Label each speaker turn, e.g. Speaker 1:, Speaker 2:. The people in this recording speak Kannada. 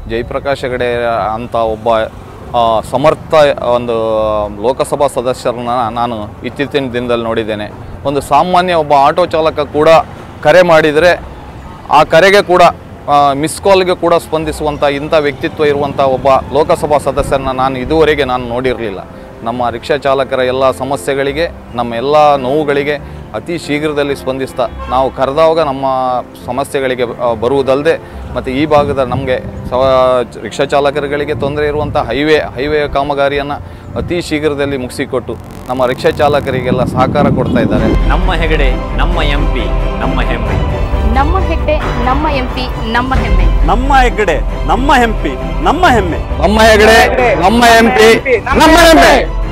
Speaker 1: ಜಯಪ್ರಕಾಶ್ ಹೆಗಡೆ ಅಂತ ಒಬ್ಬ ಆ, ಸಮರ್ಥ ಒಂದು ಲೋಕಸಭಾ ಸದಸ್ಯರನ್ನ ನಾನು ಇತ್ತೀಚಿನ ದಿನದಲ್ಲಿ ನೋಡಿದ್ದೇನೆ ಒಂದು ಸಾಮಾನ್ಯ ಒಬ್ಬ ಆಟೋ ಚಾಲಕ ಕೂಡ ಕರೆ ಮಾಡಿದರೆ ಆ ಕರೆಗೆ ಕೂಡ ಮಿಸ್ ಕಾಲ್ಗೆ ಕೂಡ ಸ್ಪಂದಿಸುವಂಥ ಇಂಥ ವ್ಯಕ್ತಿತ್ವ ಇರುವಂಥ ಒಬ್ಬ ಲೋಕಸಭಾ ಸದಸ್ಯರನ್ನ ನಾನು ಇದುವರೆಗೆ ನಾನು ನೋಡಿರಲಿಲ್ಲ ನಮ್ಮ ರಿಕ್ಷಾ ಚಾಲಕರ ಎಲ್ಲ ಸಮಸ್ಯೆಗಳಿಗೆ ನಮ್ಮ ಎಲ್ಲ ನೋವುಗಳಿಗೆ ಅತಿ ಶೀಘ್ರದಲ್ಲಿ ಸ್ಪಂದಿಸ್ತಾ ನಾವು ಕರೆದಾಗ ನಮ್ಮ ಸಮಸ್ಯೆಗಳಿಗೆ ಆ, ಬರುವುದಲ್ಲದೆ ಮತ್ತು ಈ ಭಾಗದ ನಮಗೆ ಸವ ರಿಕ್ಷಾ ಚಾಲಕರುಗಳಿಗೆ ತೊಂದರೆ ಇರುವಂಥ ಹೈವೇ ಹೈವೇ ಕಾಮಗಾರಿಯನ್ನು ಅತಿ ಶೀಘ್ರದಲ್ಲಿ ಮುಗಿಸಿಕೊಟ್ಟು ನಮ್ಮ ರಿಕ್ಷಾ ಚಾಲಕರಿಗೆಲ್ಲ ಸಹಕಾರ ಕೊಡ್ತಾ ಇದ್ದಾರೆ
Speaker 2: ನಮ್ಮ ಹೆಗಡೆ ನಮ್ಮ ಎಂಪಿ ನಮ್ಮ ಹೆಮ್ಮೆ
Speaker 3: ನಮ್ಮ ಹೆಗ್ಡೆ ನಮ್ಮ ಎಂಪಿ ನಮ್ಮ ಹೆಮ್ಮೆ
Speaker 4: ನಮ್ಮ ಹೆಗ್ಗಡೆ ನಮ್ಮ ಹೆಂಪಿ ನಮ್ಮ ಹೆಮ್ಮೆ
Speaker 1: ನಮ್ಮ ಹೆಗಡೆ ನಮ್ಮ ಎಂ ಪಿ ನಮ್ಮ ಹೆಮ್ಮೆ